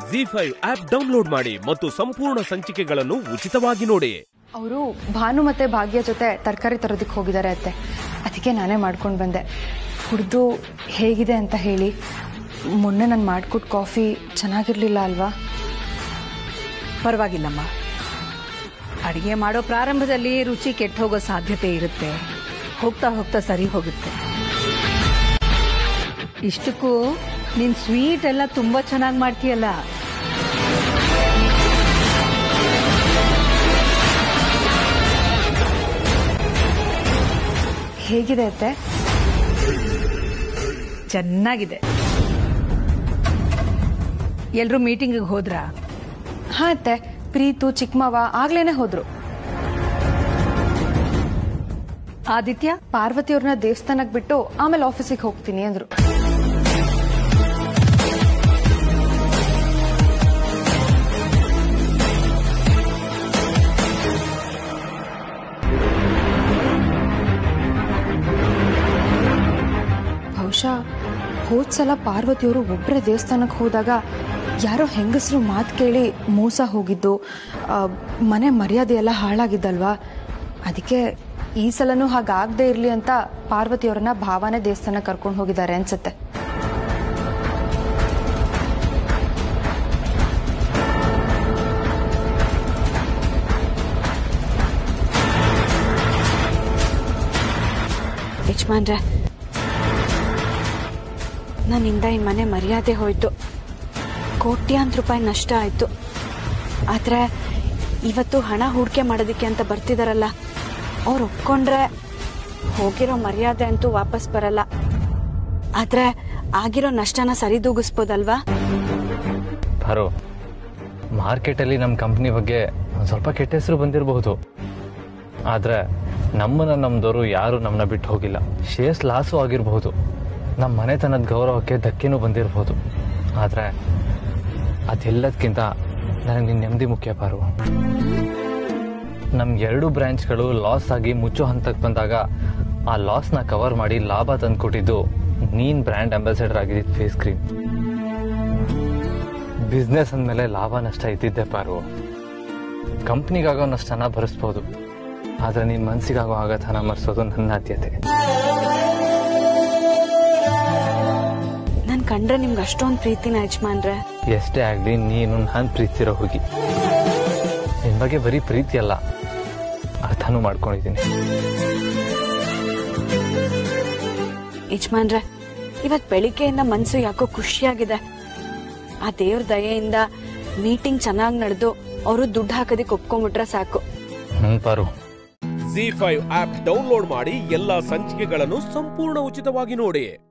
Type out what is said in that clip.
G five app download ಮಾಡಿ ಮತ್ತು ಸಂಪೂರ್ಣ ಸಂಚಿಕೆಗಳನ್ನು ಉಚಿತವಾಗಿ ನೋಡಿ ಅವರು ಭಾನು ಮತ್ತೆ ಭಾಗ್ಯ ಜೊತೆ ತರಕಾರಿ ತರೋದಕ್ಕೆ ಹೋಗಿದ್ದಾರೆ ಅತ್ತೆ ಅದಕ್ಕೆ ನಾನೇ ಮಾಡ್ಕೊಂಡು ಬಂದೆ ಕುಡಿದು ಹೇಗಿದೆ ಅಂತ ಹೇಳಿ ಮೊನ್ನೆ ನಾನು ಮಾಡಿಕೊಟ್ಟು ಕಾಫಿ ಚೆನ್ನಾಗಿರ್ಲಿಲ್ಲ ಅಲ್ವಾ ಪರವಾಗಿಲ್ಲಮ್ಮ ಅಡಿಗೆ ಮಾಡೋ ಪ್ರಾರಂಭದಲ್ಲಿ ರುಚಿ ಕೆಟ್ಟು ಹೋಗೋ ಸಾಧ್ಯತೆ ಇರುತ್ತೆ ಹೋಗ್ತಾ ಹೋಗ್ತಾ ಸರಿ ಹೋಗುತ್ತೆ ಇಷ್ಟಕ್ಕೂ ನಿನ್ ಸ್ವೀಟ್ ಎಲ್ಲ ತುಂಬಾ ಚೆನ್ನಾಗಿ ಮಾಡ್ತೀಯಲ್ಲ ಹೇಗಿದೆ ಅತ್ತೆ ಚೆನ್ನಾಗಿದೆ ಎಲ್ರೂ ಮೀಟಿಂಗಿಗೆ ಹೋದ್ರಾ ಹಾ ಅತ್ತೆ ಪ್ರೀತು ಚಿಕ್ಕಮ್ಮವ ಆಗ್ಲೇನೆ ಹೋದ್ರು ಆದಿತ್ಯ ಪಾರ್ವತಿಯವ್ರನ್ನ ದೇವಸ್ಥಾನಕ್ಕೆ ಬಿಟ್ಟು ಆಮೇಲೆ ಆಫೀಸಿಗೆ ಹೋಗ್ತೀನಿ ಅಂದ್ರು ಬಹುಶಃ ಹೋದ್ ಸಲ ಪಾರ್ವತಿಯವರು ಒಬ್ಬರೇ ದೇವಸ್ಥಾನಕ್ಕೆ ಹೋದಾಗ ಯಾರೋ ಹೆಂಗಸರು ಮಾತು ಕೇಳಿ ಮೋಸ ಹೋಗಿದ್ದು ಆ, ಮನೆ ಮರ್ಯಾದೆ ಎಲ್ಲ ಹಾಳಾಗಿದ್ದಲ್ವಾ ಅದಕ್ಕೆ ಈ ಸಲನೂ ಹಾಗಾಗದೇ ಇರಲಿ ಅಂತ ಪಾರ್ವತಿಯವರನ್ನ ಭಾವನೆ ದೇವಸ್ಥಾನ ಕರ್ಕೊಂಡು ಹೋಗಿದ್ದಾರೆ ಅನ್ಸುತ್ತೆ ಯಜಮಾನ್ರೆ ನನ್ನಿಂದ ಈ ಮನೆ ಮರ್ಯಾದೆ ಹೋಯ್ತು ಕೋಟ್ಯಾಂತರ ರೂಪಾಯಿ ನಷ್ಟ ಆಯ್ತು ಆದ್ರೆ ಇವತ್ತು ಹಣ ಹೂಡಿಕೆ ಮಾಡೋದಕ್ಕೆ ಅಂತ ಬರ್ತಿದಾರಲ್ಲ ಅವ್ರು ಒಪ್ಕೊಂಡ್ರೆ ಹೋಗಿರೋ ಮರ್ಯಾದೆ ಅಂತೂ ವಾಪಸ್ ಬರಲ್ಲ ಆದ್ರೆ ಆಗಿರೋ ನಷ್ಟನ ಸರಿದೂಗಿಸ್ಬೋದಲ್ವಾ ಪಾರು ಮಾರ್ಕೆಟಲ್ಲಿ ನಮ್ಮ ಕಂಪ್ನಿ ಬಗ್ಗೆ ಒಂದು ಸ್ವಲ್ಪ ಕೆಟ್ಟ ಹೆಸರು ಬಂದಿರಬಹುದು ಆದರೆ ನಮ್ಮನ್ನ ನಮ್ದವರು ಯಾರು ನಮ್ಮನ್ನ ಬಿಟ್ಟು ಹೋಗಿಲ್ಲ ಶೇರ್ಸ್ ಲಾಸು ಆಗಿರಬಹುದು ನಮ್ಮ ಮನೆತನದ ಗೌರವಕ್ಕೆ ಧಕ್ಕೆನೂ ಬಂದಿರಬಹುದು ಆದರೆ ಅದೆಲ್ಲದಕ್ಕಿಂತ ನನಗೆ ನಿನ್ನ ನೆಮ್ಮದಿ ಮುಖ್ಯ ಪಾರು ನಮ್ಮ ಎರಡು ಬ್ರ್ಯಾಂಚ್ಗಳು ಲಾಸ್ ಆಗಿ ಮುಚ್ಚೋ ಹಂತಕ್ಕೆ ಬಂದಾಗ ಆ ಲಾಸ್ನ ಕವರ್ ಮಾಡಿ ಲಾಭ ತಂದುಕೊಟ್ಟಿದ್ದು ನೀನ್ ಬ್ರ್ಯಾಂಡ್ ಅಂಬಾಸಿಡರ್ ಆಗಿದ್ದ ಫೇಸ್ ಕ್ರೀಮ್ ಬಿಸ್ನೆಸ್ ಅಂದಮೇಲೆ ಲಾಭ ನಷ್ಟ ಇದ್ದಿದ್ದೆ ಪಾರು ಕಂಪ್ನಿಗಾಗೋ ನಷ್ಟನ ಭರಿಸ್ಬೋದು ಆದ್ರೆ ನಿನ್ ಮನ್ಸಿಗಾಗೋ ಆಘಾತನ ಮರೆಸೋದು ನನ್ನ ಆದ್ಯತೆ ನನ್ ಕಂಡ್ರೆ ನಿಮ್ಗೆ ಅಷ್ಟೊಂದು ಪ್ರೀತಿನ ಯಜಮಾನ್ರೆ ಎಷ್ಟೇ ಆಗ್ಲಿ ನೀನು ನಾನು ಪ್ರೀತಿಸಿರೋ ಹೋಗಿ ನಿನ್ ಬಗ್ಗೆ ಬರೀ ಪ್ರೀತಿ ಅಲ್ಲ ಅರ್ಥನೂ ಮಾಡ್ಕೊಂಡಿದ್ದೀನಿ ಯಜಮಾನ್ರೆ ಇವತ್ ಬೆಳಿಗ್ಗೆಯಿಂದ ಮನ್ಸು ಯಾಕೋ ಖುಷಿಯಾಗಿದೆ ಆ ದೇವ್ರ ದಯೆಯಿಂದ ಮೀಟಿಂಗ್ ಚೆನ್ನಾಗಿ ನಡೆದು ಅವರು ದುಡ್ಡು ಹಾಕೋದಕ್ಕೆ ಒಪ್ಕೊಂಡ್ಬಿಟ್ರೆ ಸಾಕು ಹ್ಮ್ ಪಾರು ಜಿ ಫೈವ್ ಆಪ್ ಡೌನ್ಲೋಡ್ ಮಾಡಿ ಎಲ್ಲಾ ಸಂಚಿಕೆಗಳನ್ನು ಸಂಪೂರ್ಣ ಉಚಿತವಾಗಿ ನೋಡಿ